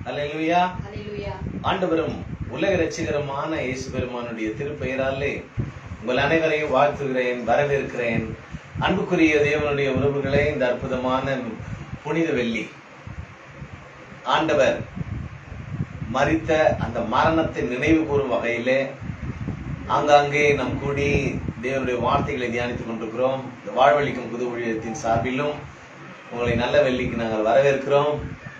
அல்லேலூயா ஹalleluya ஆண்டவரும் உலக ரட்சிகரமான இயேசு பெருமானுடைய திருப்பெயராலே உங்கள் அனைவரையும் வாழ்த்துகிறேன் வரவேற்கிறேன் அன்புக்குரிய தேவனுடைய உறவுகளே இந்த அற்புதமான புனித வெள்ளி ஆண்டவர் மரித்த அந்த மரணத்தை நினைவு கூறும் வகையிலே ஆங்காங்கே நம் கூடி தேவனுடைய வார்த்தைகளை தியானித்துக் கொண்டிருக்கிறோம் இந்த வாழ்வழிக்கும் புது ஊழியத்தின் சார்பிலும் உங்களை நல்ல வெள்ளிக்கு நாங்கள் வரவேற்கிறோம்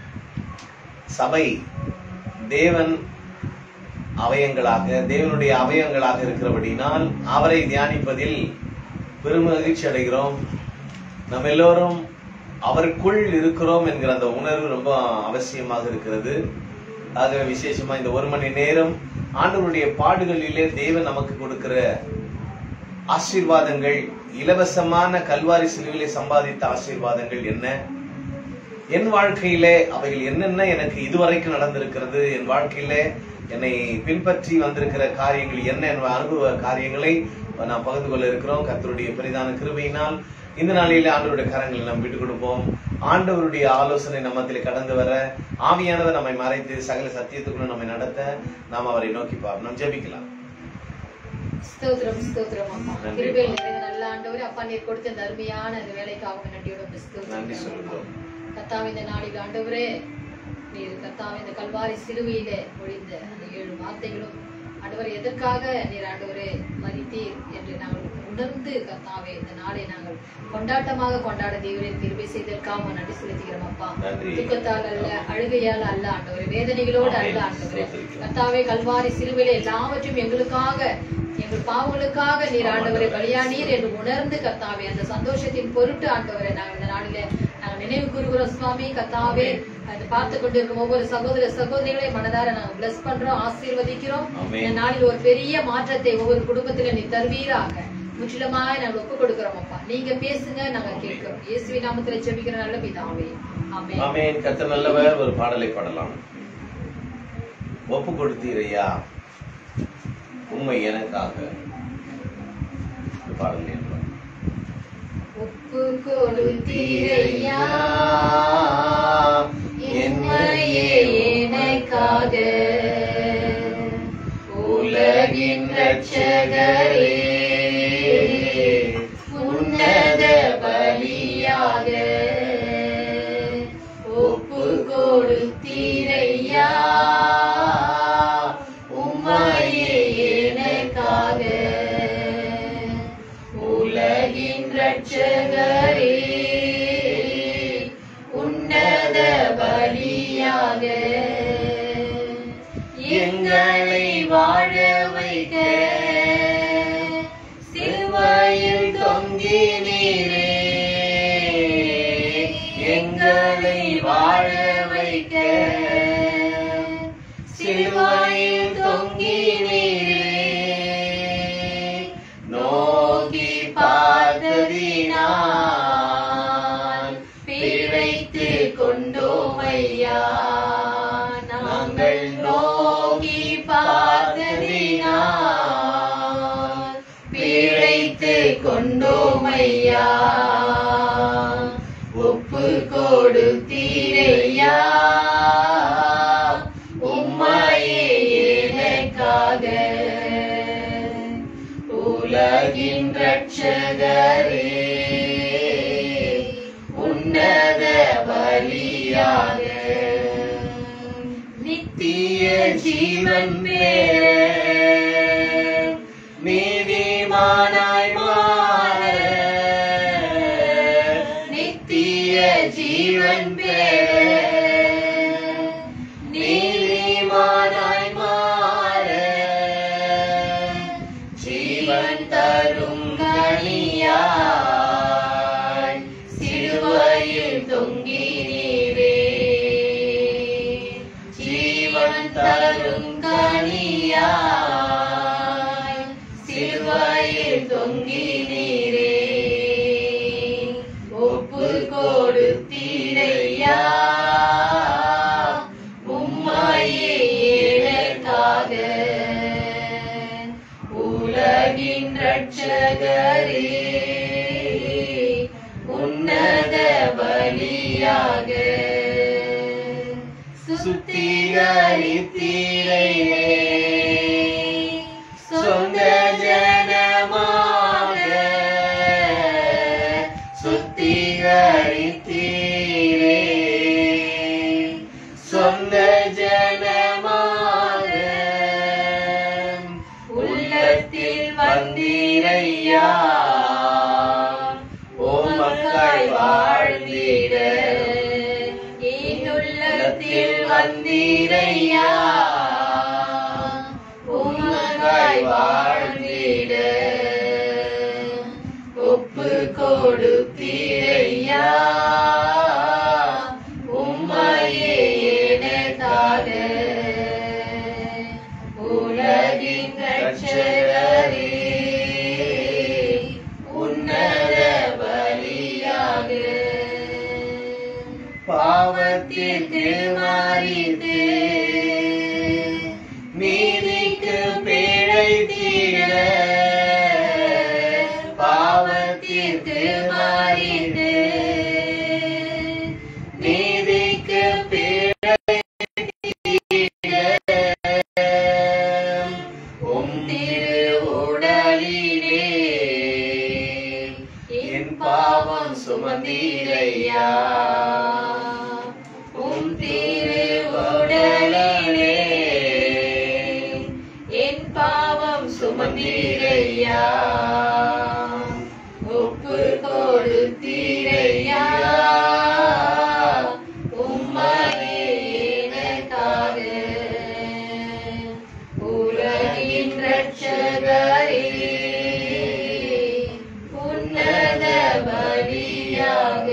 சபை தேவன் அவயங்களாக தேவனுடைய அவயங்களாக இருக்கிறபடினால் அவரை தியானிப்பதில் பெருமகிழ்ச்சி அடைகிறோம் நம்ம எல்லோரும் அவருக்குள் இருக்கிறோம் என்கிற அந்த உணர்வு ரொம்ப அவசியமாக இருக்கிறது ஆகவே விசேஷமா இந்த ஒரு மணி நேரம் ஆண்டவருடைய பாடுகளிலே தேவன் நமக்கு கொடுக்கிற ஆசீர்வாதங்கள் இலவசமான கல்வாரி சிலுவிலே சம்பாதித்த ஆசீர்வாதங்கள் என்ன என் வாழ்க்கையிலே அவைகள் என்னென்ன எனக்கு இதுவரைக்கும் நடந்திருக்கிறது என் வாழ்க்கையிலே என்னை பின்பற்றி வந்திருக்கிற காரியங்கள் என்ன என் அனுபவ காரியங்களை நாம் பகிர்ந்து கொள்ள இருக்கிறோம் கர்த்தருடைய பெரிதான கிருபையினால் இந்த நாளிலே ஆண்டவருடைய கரங்களை நாம் விட்டுக் கொடுப்போம் ஆண்டவருடைய ஆலோசனை நம்மத்திலே கடந்து வர ஆவியானவர் நம்மை மறைத்து சகல சத்தியத்துக்குள்ள நம்மை நடத்த நாம் அவரை நோக்கி பார்ப்போம் நாம் ஜெபிக்கலாம் ஸ்தோத்திரம் ஸ்தோத்திரம் அப்பா நன்றி. கிருபையில் நிறைந்த நல்ல ஆண்டவரே அப்பா நீர் கொடுத்த இந்த அருமையான இந்த வேலைக்காக நன்றியோட உம்மை ஸ்தோத்திரிக்கிறோம் நன்றி அப்பா. சொல்லுகிறோம் கர்த்தாவே இந்த நாளில் ஆண்டவரே நீர் கர்த்தாவே இந்த கல்வாரி சிலுவையிலே ஒழிந்த அந்த ஏழு வார்த்தைகளும் ஆண்டவரே எதற்காக நீர் ஆண்டவரே மதித்தீர் என்று நாங்கள் உணர்ந்து கர்த்தாவே இந்த நாளை நாங்கள் கொண்டாட்டமாக கொண்டாட தேவரே திருப்பி செய்ததற்காக நன்றி செலுத்துகிறோம் அப்பா நன்றி. துக்கத்தால் அல்ல அழுகையால் அல்ல ஆண்டவரே வேதனைகளோடு அல்ல ஆமென். ஆண்டவரே ஸ்தோத்திரிக்கிறோம். கர்த்தாவே கல்வாரி சிலுவையிலே எல்லாவற்றையும் எங்களுக்காக எங்கள் பாவங்களுக்காக நீர் ஆண்டவரை பலியானீர் என்று உணர்ந்து கர்த்தாவே அந்த சந்தோஷத்தின் பொருட்டு ஆண்டவரை நாங்கள் இந்த நாளிலே நாங்கள் நினைவு கூறுகிறோம் சுவாமி கர்த்தாவே அதை பார்த்து கொண்டிருக்கும் ஒவ்வொரு சகோதர சகோதரிகளை மனதார நாங்கள் பிளஸ் பண்றோம் ஆசீர்வதிக்கிறோம் ஆமென். இந்த நாளில் ஒரு பெரிய மாற்றத்தை ஒவ்வொரு குடும்பத்தில நீ தருவீராக முற்றிலுமாய் நாங்கள் ஒப்பு கொடுக்கிறோம் அப்பா நீங்க பேசுங்க நாங்க கேட்கிறோம் இயேசுவின் நாமத்துல ஜெபிக்கிற நல்ல பிதாவே ஆமென் ஆமென் கர்த்தர் நல்லவர் ஒரு பாடலை பாடலாம் ஒப்பு கொடுத்தீரையா உண்மை எனக்காக ஒரு பாடல் கேட்கலாம். ஒப்பு கொடுத்தீரையா என்னையே எனக்காக உலகின் ரட்சகரே உன்னத பலியாக ஒப்பு கொடுத்தீரையா உம்மையே எனக்காக உலகின் ரட்சகரே உன்னத பலியாக எங்களை வாழ வைக்க சிலுவையில் தொங்கினீரே எங்களை வாழ வைக்க சிலுவையில் தொங்கினீரே நோக்கி பார்த்ததினால் பிழைத்து கொண்டோமையா நாங்கள் நோக்கி பார்த்ததினால் பிழைத்து கொண்டோமையா ஒப்பு கொடுத்தீரையா உம்மையே எனக்காக உலகின் ரட்சகரே உன்னத பலியாக நித்திய ஜீவன் பெற நீதிமானாய் மாற நித்திய ஜீவன் பெற நீதிமானாய் மாற ஜீவன் தரும் கனியாய் சிலுவையில் தொங்கினீரே ஜீவன் தரும் கனியாய் சிலுவையில் தொங்கினீரே ஒப்பு கொடுத்தீரையா உம்மையே எனக்காக உலகின் ரட்சகரே உன்னத பலியாக சுத்திகரித்தீரையே சொந்த ஜனமாக சுத்திகரித்தீரே சொந்த ஜனமாக உள்ளத்தில் வந்தீரையா உமக்காய் வாழ்ந்திட உள்ளத்தில் வந்தீரையா உமக்காய் வாழ்ந்திட ஒப்பு கொடுத்தீரையா உம்மையே எனக்காக உலகின் ரட்சகரே உன்னத பலியாக பாவத்திற்கு மாறித்து நீதிக்கு பிழைத்திட பாவத்திற்கு மாறித்து நீதிக்கு உம் திரு உடலிலே என் பாவம் சுமந்தீரையா உம் திரு உடலிலே என் பாவம் சுமந்தீரையா ஒப்பு கொடுத்தீரையா உம்மையே எனக்காக உலகின் ரட்சகரே உன்னத பலியாக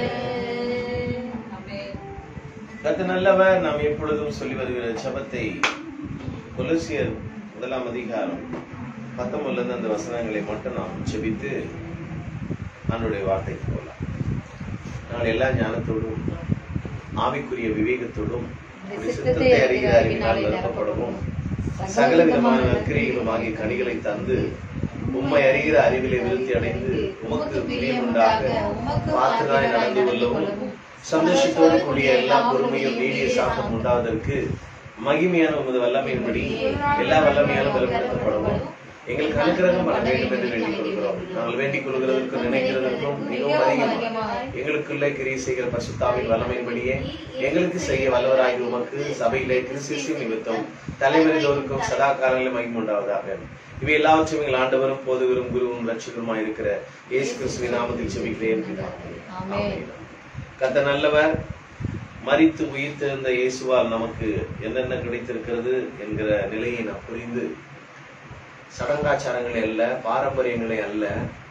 கத்த நல்லவர் நாம் எப்பொழுதும் சொல்லி வருகிற ஜெபத்தை கொலோசியர் முதலாம் அதிகாரம் பத்தொன்பதுல இருந்து அந்த வசனங்களை மட்டும் நாம் ஜெபித்து ஆண்டுடைய வார்த்தைக்கு போகலாம் நாங்கள் எல்லா ஞானத்தோடும் ஆவிக்குரிய விவேகத்தோடும் உம்முடைய சித்தத்தை அறிகிற அறிவினால் நிரப்பப்படவும் சகல விதமான நற்கிரிகளும் ஆகிய கனிகளை தந்து உம்மை அறிகிற அறிவிலே விருத்தி அடைந்து உமக்கு பிரியமுண்டாக பார்த்துதாய் நடந்து கொள்ளவும் சந்தோஷத்தோடு கூடிய எல்லா பொறுமையும் நீடிய சாந்தம் உண்டாவதற்கு மகிமையான உமது வல்லமையின்படி எல்லா வல்லமையாலும் பலப்படுத்தப்படவும் எங்களுக்கு அனுக்கிரகம் பண்ண வேண்டும் என்று வேண்டிக் கொள்கிறோம் நாங்கள் வேண்டிக் கொள்கிறதற்கும் நினைக்கிறதற்கும் மிகவும் அதிகமாக எங்களுக்குள்ளே கிரியை செய்கிற பசுத்தாவின் வல்லமையின்படியே எங்களுக்கு செய்ய வல்லவராகி உமக்கு சபையிலே கிறிஸ்திய நிமித்தம் தலைவரிதோருக்கும் சதா காலங்களில் மகிமை உண்டாவதாக இவை எல்லாவற்றையும் எங்கள் ஆண்டவரும் போதுவரும் குருவும் ரட்சகருமாய் இருக்கிற இயேசு கிறிஸ்துவின் நாமத்தில் செபிக்கிறேன் பிதாவே. ஆமென். கர்த்தர் நல்லவர் மரித்து உயிர்த்தெழுந்த இயேசுவால் நமக்கு என்னென்ன கிடைத்திருக்கிறது என்கிற நிலையை நாம் புரிந்து சடங்காச்சாரங்களை அல்ல பாரம்பரியங்களை அல்ல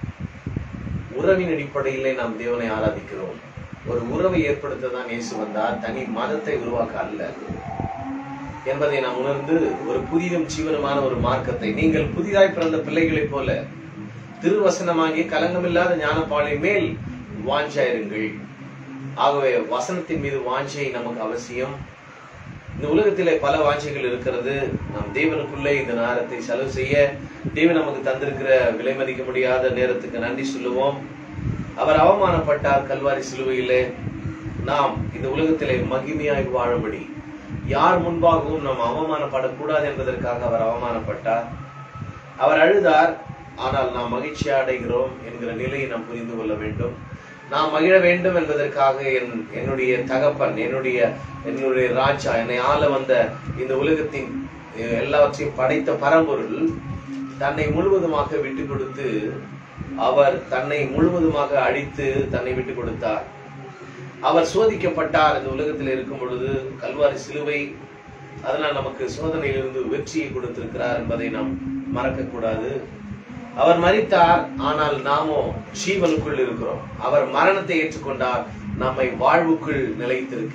உறவின் அடிப்படையிலே நாம் தேவனை ஆராதிக்கிறோம் ஒரு உறவை ஏற்படுத்த தான் இயேசு வந்தார் தனி மதத்தை உருவாக்க அல்ல என்பதை நாம் உணர்ந்து ஒரு புதிதும் ஜீவனமான ஒரு மார்க்கத்தை நீங்கள் புதிதாய் பிறந்த பிள்ளைகளைப் போல திருவசனமாகிய கலங்கமில்லாத ஞானப்பாலின் மேல் வாஞ்சாயிருங்கள் ஆகவே வசனத்தின் மீது வாஞ்சை நமக்கு அவசியம் இந்த உலகத்திலே பல வாஞ்சைகள் இருக்கிறது நாம் தேவனுக்குள்ளே இந்த நேரத்தை செலவு செய்ய தேவன் நமக்கு தந்திருக்கிற விலை மதிக்க முடியாத நேரத்துக்கு நன்றி சொல்லுவோம் அவர் அவமானப்பட்டார் கல்வாரி சிலுவையிலே நாம் இந்த உலகத்திலே மகிமையாய் வாழும்படி யார் முன்பாகவும் நாம் அவமானப்படக்கூடாது என்பதற்காக அவர் அவமானப்பட்டார் அவர் அழுதார் ஆனால் நாம் மகிழ்ச்சி அடைகிறோம் என்கிற நிலையை நாம் புரிந்து கொள்ள வேண்டும் நாம் மகிழ வேண்டும் என்பதற்காக என் என்னுடைய தகப்பன் என்னுடைய என்னுடைய ராஜா என்னை ஆள வந்த இந்த உலகத்தின் அஹ், எல்லாவற்றையும் படைத்த பரம்பொருள் தன்னை முழுவதுமாக விட்டு கொடுத்து அவர் தன்னை முழுவதுமாக அழித்து தன்னை விட்டு கொடுத்தார் அவர் சோதிக்கப்பட்டார் இந்த உலகத்தில் இருக்கும் பொழுது கல்வாரி சிலுவை அதனால் நமக்கு சோதனையிலிருந்து வெற்றியை கொடுத்திருக்கிறார் என்பதை நாம் மறக்க கூடாது அவர் மரித்தார் ஆனால் நாமோ ஜீவனுக்குள் இருக்கிறோம் அவர் மரணத்தை ஏற்றுக்கொண்டார் நம்மை வாழ்வுக்குள் நிலைத்திருக்க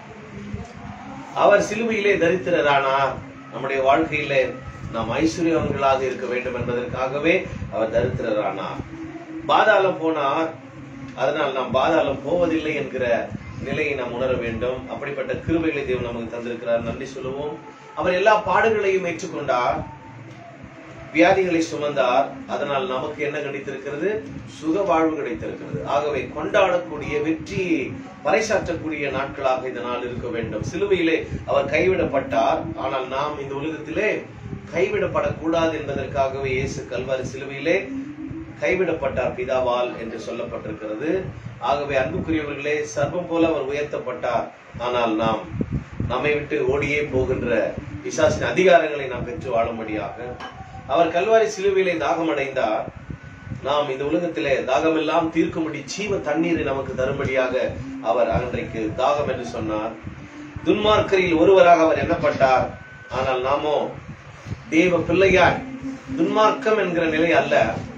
அவர் சிலுவையிலே தரித்திரரானார் நம்முடைய வாழ்க்கையிலே நாம் ஐஸ்வர்யவன்களாக இருக்க வேண்டும் என்பதற்காகவே அவர் தரித்திரரானார் பாதாளம் போனார் அதனால் நாம் பாதாளம் போவதில்லை என்கிற நிலையை நாம் உணர வேண்டும் அப்படிப்பட்ட கிருபைகளை தேவன் நமக்கு தந்திருக்கிறார் நன்றி சொல்லுவோம் அவர் எல்லா பாடுகளையும் ஏற்றுக்கொண்டார் வியாதிகளை சுமந்தார் அதனால் நமக்கு என்ன கிடைத்திருக்கிறது சுக வாழ்வு கிடைத்திருக்கிறது ஆகவே கொண்டாடக்கூடிய வெற்றியை பறைசாற்றக்கூடிய நாட்களாக இந்த நாள் இருக்க வேண்டும் சிலுவையிலே அவர் கைவிடப்பட்டார் ஆனால் நாம் இந்த உலகத்திலே கைவிடப்படக்கூடாது என்பதற்காகவே இயேசு கல்வாரி சிலுவையிலே கைவிடப்பட்டார் பிதாவால் என்று சொல்லப்பட்டிருக்கிறது ஆகவே அன்புக்குரியவர்களே சர்வம் போல அவர் உயர்த்தப்பட்டார் ஆனால் நாம் நம்மை விட்டு ஓடியே போகின்ற பிசாசின் அதிகாரங்களை நாம் பெற்று வாழும்படியாக அவர் கல்வாரி சிலுவையிலே தாகமடைந்தார் நாம் இந்த உலகத்திலே தாகமெல்லாம் தீர்க்கும்படி ஜீவ தண்ணீரை நமக்கு தரும்படியாக அவர் அன்றைக்கு தாகம் என்று சொன்னார் துன்மார்க்கரில் ஒருவராக அவர் எண்ணப்பட்டார் ஆனால் நாமோ தேவ பிள்ளையாய் துன்மார்க்கம் என்கிற நிலை அல்ல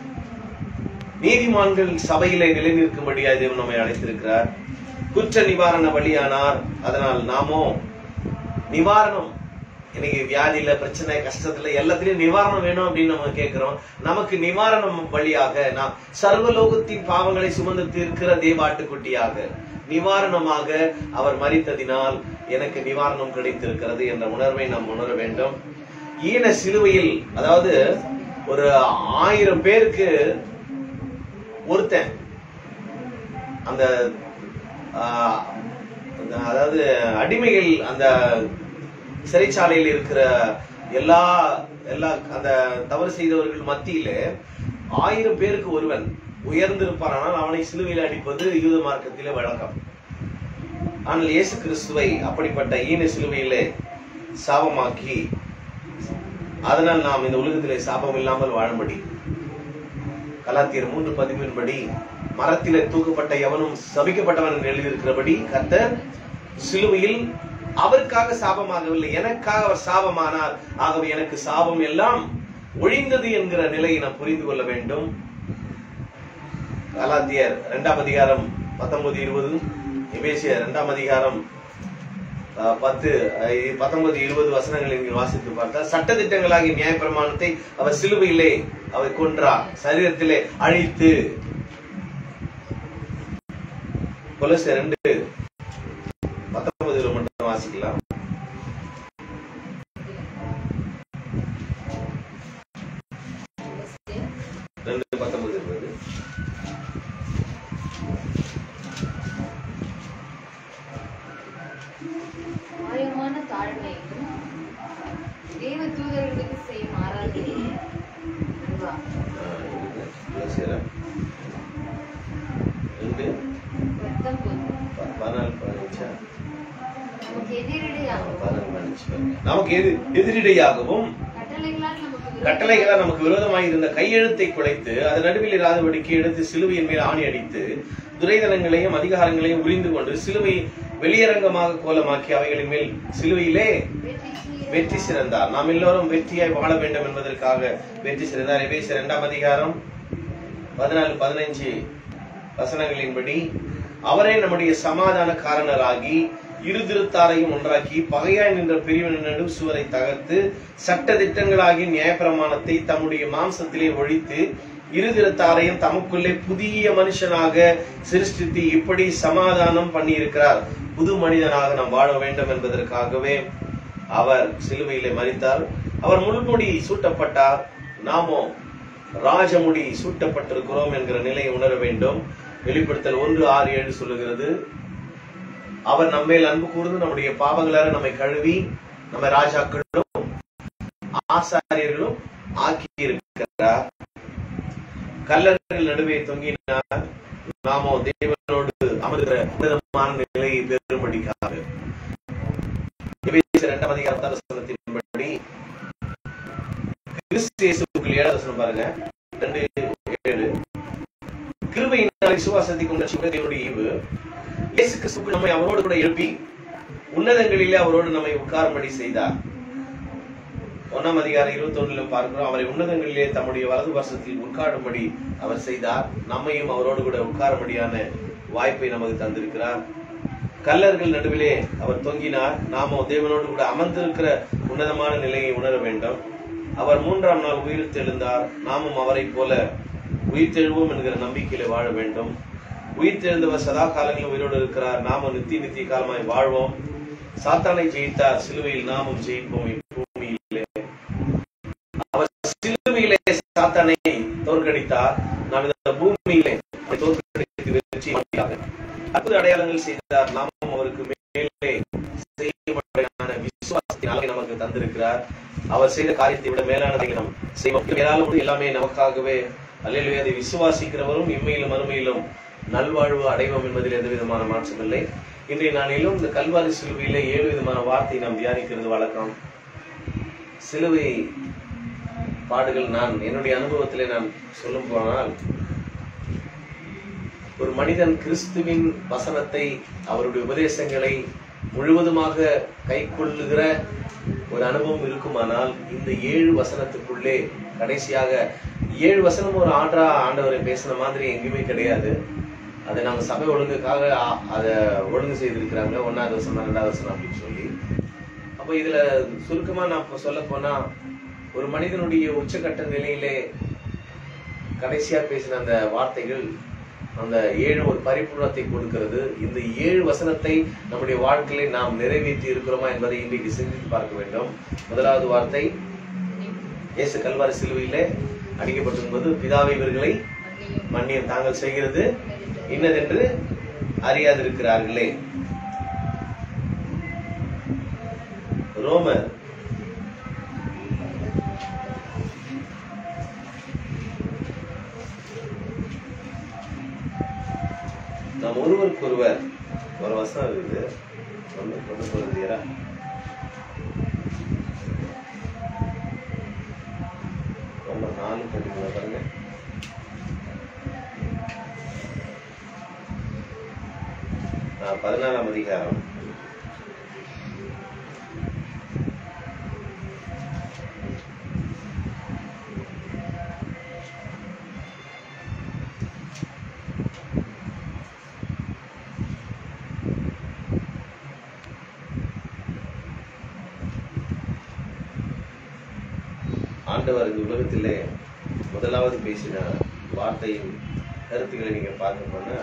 நீதிமான்கள் சபையிலே நிலைநிற்கும்படியாய் தேவன் நம்மை அழைத்திருக்கிறார் குற்ற நிவாரண வழியானார் அதனால் நாமோ நிவாரணம் இன்னைக்கு வியாதியில பிரச்சனை கஷ்டத்துல எல்லாத்துலயும் நிவாரணம் வேணும் அப்படின்னு நம்ம கேட்கிறோம் நமக்கு நிவாரணம் வழியாக நாம் சர்வலோகத்தின் பாவங்களை சுமந்து தீர்க்கிற தேவாட்டுக்குட்டியாக நிவாரணமாக அவர் மறித்ததினால் எனக்கு நிவாரணம் கிடைத்திருக்கிறது என்ற உணர்வை நாம் உணர வேண்டும் ஈன சிலுவையில் அதாவது ஒரு ஆயிரம் பேருக்கு ஒருத்தன் அந்த ஆஹ், அந்த- அதாவது அடிமைகள் அந்த சிறைச்சாலையில் இருக்கிற எல்லா எல்லா அந்த தவறு செய்தவர்கள் மத்தியில ஆயிரம் பேருக்கு ஒருவன் உயர்ந்திருப்பானால் அவனை சிலுவையில் அடிப்பது யூத மார்க்கத்திலே வழக்கம் ஆனால் இயேசு கிறிஸ்துவை அப்படிப்பட்ட ஈன சிலுவையிலே சாபமாக்கி அதனால் நாம் இந்த உலகத்திலே சாபம் இல்லாமல் வாழும்படி கலாத்தியர் மூன்று பதிவின்படி மரத்திலே தூக்கப்பட்ட எவனும் சபிக்கப்பட்டவன் என்று எழுதியிருக்கிறபடி கர்த்தர் சிலுவையில் அவருக்காக சாபமாகவில்லை எனக்காக அவர் சாபமானார் ஆகவே எனக்கு சாபம் எல்லாம் ஒழிந்தது என்கிற நிலையை நாம் புரிந்து கொள்ள வேண்டும் கலாத்தியர் இரண்டாம் அதிகாரம் பத்தொன்பது இருபது எபேசியர் இரண்டாம் அதிகாரம் அஹ், பத்து அஹ், பத்தொன்பது இருபது வசனங்களை நீங்கள் வாசித்து பார்த்தால் சட்டதிட்டங்களாகிய நியாயப்பிரமாணத்தை அவர் சிலுவையிலே அவர் கொன்றார் சரீரத்திலே அழித்து கொலோசியர் ரெண்டு பத்தொன்பதுல மட்டும் வாசிக்கலாம் ரெண்டு பத்தொன்பது இருபது ஆயமான தாழ்மையும் தேவ தூதர்களுக்கு செய்யும் ஆராதனையும் அன்பா. அஹ், இருக்கு. கொலோசியர் ரெண்டு பத்தொன்பது. ப- பதினாலு பதினஞ்சா நமக்கு எதிரடையாகவும் பதினாலு பதினஞ்சு பாருங்க. நமக்கு எது எதிரிடையாகவும் கட்டளைகளால் நமக்கு விரோதமாக கட்டளைகளால் நமக்கு விரோதமாய் இருந்த கையெழுத்தை குலைத்து அதன் நடுவில் இராதபடிக்கு எடுத்து சிலுவையின் மேல் ஆணி அடித்து துரைதனங்களையும் அதிகாரங்களையும் உரிந்து கொண்டு சிலுவை வெளியரங்கமாக கோலமாக்கி அவைகளின் மேல் சிலுவையிலே வெற்றி செய்ய வெற்றி சிறந்தார் நாம் எல்லோரும் வெற்றியாய் வாழ வேண்டும் என்பதற்காக வெற்றி சிறந்தார் எபேசியர் இரண்டாம் அதிகாரம் பதினாலு பதினைஞ்சு வசனங்களின்படி அவரே நம்முடைய சமாதான காரணராகி இரு திருத்தாரையும் ஒன்றாக்கி பகையாய் நின்ற பிரிவின் நடு சுவரை தகர்த்து சட்ட திட்டங்களாகிய நியாயப்பிரமாணத்தை தம்முடைய மாம்சத்திலே ஒழித்து இரு திருத்தாரையும் தமக்குள்ளே புதிய மனுஷனாக சிருஷ்டித்து இப்படி சமாதானம் பண்ணியிருக்கிறார் புது மனிதனாக நாம் வாழ வேண்டும் என்பதற்காகவே அவர் சிலுவையிலே மரித்தார் அவர் முள்முடி சூட்டப்பட்டார் நாமோ ராஜமுடி சூட்டப்பட்டிருக்கிறோம் என்கிற நிலையை உணர வேண்டும் வெளிப்படுத்தல் ஒன்று ஆறு ஏழு சொல்லுகிறது அவர் நம்மேல் அன்பு கூர்ந்து நம்முடைய பாவங்களார நம்மை கழுவி நம்மை ராஜாக்களும் ஆசாரியர்களும் ஆக்கி இருக்கிறார் கல்லறைகள் நடுவே தொங்கினார் நாமோ தேவனோடு அமர்கிற உன்னதமான நிலையை பெறும்படிக்காக எபேசியர் இரண்டாம் அதிகாரம் பத்தாம் வசனத்தின்படி கிறிஸ்து இயேசுவுக்குள் ஏழாவது வசனம் பாருங்க ரெண்டு ஏழு கிருபையினால் விசுவாசத்தை கொண்ட சிவதேவனுடைய ஈவு இயேசு கிறிஸ்துவுக்கு நம்மை அவரோடு கூட எழுப்பி உன்னதங்களிலே அவரோடு நம்மை உட்காரும்படி செய்தார் ஒன்னாம் அதிகாரம் இருபத்தி ஒண்ணுல பார்க்கிறோம் அவரை உன்னதங்களிலே தம்முடைய வலது வருஷத்தில் உட்காரும்படி அவர் செய்தார் நம்மையும் அவரோடு கூட உட்காரும்படியான வாய்ப்பை நமக்கு தந்திருக்கிறார் கல்லர்கள் நடுவிலே அவர் தொங்கினார் நாமோ தேவனோடு கூட அமர்ந்திருக்கிற உன்னதமான நிலையை உணர வேண்டும் அவர் மூன்றாம் நாள் உயிர் தெழுந்தார் நாமும் அவரைப் போல உயிர் தெழுவோம் என்கிற நம்பிக்கையில வாழ வேண்டும் உயிர் தெழுந்தவர் சதா காலங்களில் உயிரோடு இருக்கிறார் நாமும் நித்திய நித்திய காலமாய் வாழ்வோம் சாத்தானை ஜெயித்தார் சிலுவையில் நாமும் ஜெயிப்போம் இப்பூமியிலே அவர் சிலுவையிலே சாத்தானை தோற்கடித்தார் நாம் இந்த பூமியிலே அவரை தோற்கடித்து வெற்றி பண்ணியாக அற்புத அடையாளங்கள் செய்தார் நாமும் அவருக்கு மேலே செய்யப்படையான விசுவாசத்தினாலே நமக்கு தந்திருக்கிறார் அவர் செய்த காரியத்தை விட மேலானதை நாம் செய்வோம் மேலாலும் எல்லாமே நமக்காகவே அல்லேலூயா அதை விசுவாசிக்கிறவரும் இம்மையிலும் மறுமையிலும் நல்வாழ்வு அடைவோம் என்பதில் எந்த விதமான மாற்றமில்லை இன்றைய நாளிலும் இந்த கல்வாரி சிலுவையிலே ஏழு விதமான வார்த்தை நாம் தியானிக்கிறது வழக்கம் சிலுவை பாடுகள் நான் என்னுடைய அனுபவத்திலே நான் சொல்லும் போனால் ஒரு மனிதன் கிறிஸ்துவின் வசனத்தை அவருடைய உபதேசங்களை முழுவதுமாக கை கொள்ளுகிற ஒரு அனுபவம் இருக்குமானால் இந்த ஏழு வசனத்துக்குள்ளே கடைசியாக ஏழு வசனம் ஒரு ஆண்டா ஆண்டவரை பேசின மாதிரி எங்கேயுமே கிடையாது அதை நம்ம சபை ஒழுங்குக்காக ஆ- அதை ஒழுங்கு செய்திருக்கிறாங்க ஒன்னாவது வசனம் ரெண்டாவது வசனம் அப்படின்னு சொல்லி அப்போ இதுல சுருக்கமா நான் இப்ப சொல்ல போனா ஒரு மனிதனுடைய உச்சக்கட்ட நிலையிலே கடைசியா பேசின அந்த வார்த்தைகள் அந்த ஏழு ஒரு பரிபூர்ணத்தை கொடுக்கிறது இந்த ஏழு வசனத்தை நம்முடைய வாழ்க்கையிலே நாம் நிறைவேற்றி இருக்கிறோமா என்பதை இன்றைக்கு சிந்தித்து பார்க்க வேண்டும் முதலாவது வார்த்தை இயேசு கல்வாரி சிலுவையிலே அடிக்கப்பட்டிருக்கும்போது பிதாவை இவர்களை மன்னியும் மன்னியம் தாங்கள் செய்கிறது இன்னதென்று அறியாதிருக்கிறார்களே ரோமர் நாம் ஒருவருக்கு ஒருவர் ஒரு வசனம் இருக்குது ஒன்று கொண்டு போகிறீரா ரொம்ப நாலு படிக்கணும் பாருங்க ஆ, பதினாறாம் அதிகாரம் ஆண்டவர் இந்த உலகத்திலே முதலாவது பேசின வார்த்தையின் கருத்துக்களை நீங்க பார்க்க போனா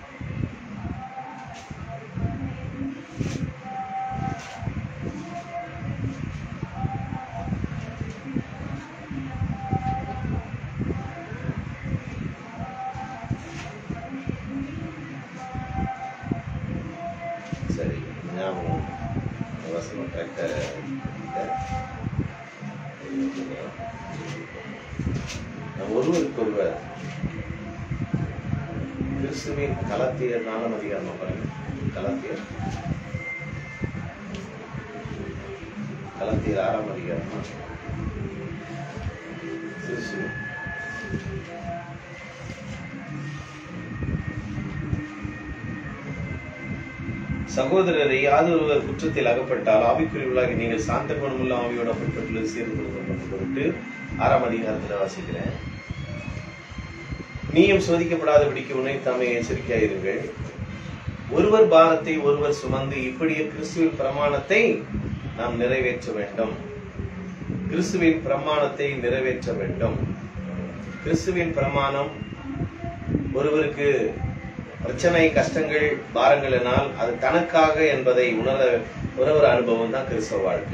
சரி ஞாபகம் இந்த வசனம் கரெக்டாக நம் ஒருவருக்கொருவர் கிறிஸ்துவின் கலத்தியர் நாலாம் அதிகாரம் பாருங்க கலத்தியர் கலத்தியர் ஆறாம் அதிகாரம் கிறிஸ்து சகோதரரை யாதொருவர் குற்றத்தில் அகப்பட்டால் ஆவிக்குரியவர்களாகி நீங்கள் சாந்த குணமுள்ள ஆவியோட அப்படிப்பட்டுள்ளது சேர்ந்து கொடுக்கப்பட்டு பொருட்டு ஆறாம் அதிகாரத்துல வாசிக்கிறேன் நீயும் சோதிக்கப்படாதபடிக்கு உன்னை தாமே எச்சரிக்கையாயிருங்கள் ஒருவர் பாரத்தை ஒருவர் சுமந்து இப்படியே கிறிஸ்துவின் பிரமாணத்தை நாம் நிறைவேற்ற வேண்டும் கிறிஸ்துவின் பிரமாணத்தை நிறைவேற்ற வேண்டும் கிறிஸ்துவின் பிரமாணம் ஒருவருக்கு பிரச்சனை கஷ்டங்கள் பாரங்களினால் அது தனக்காக என்பதை உணர உணர ஒரு அனுபவம் தான் கிறிஸ்தவ வாழ்க்கை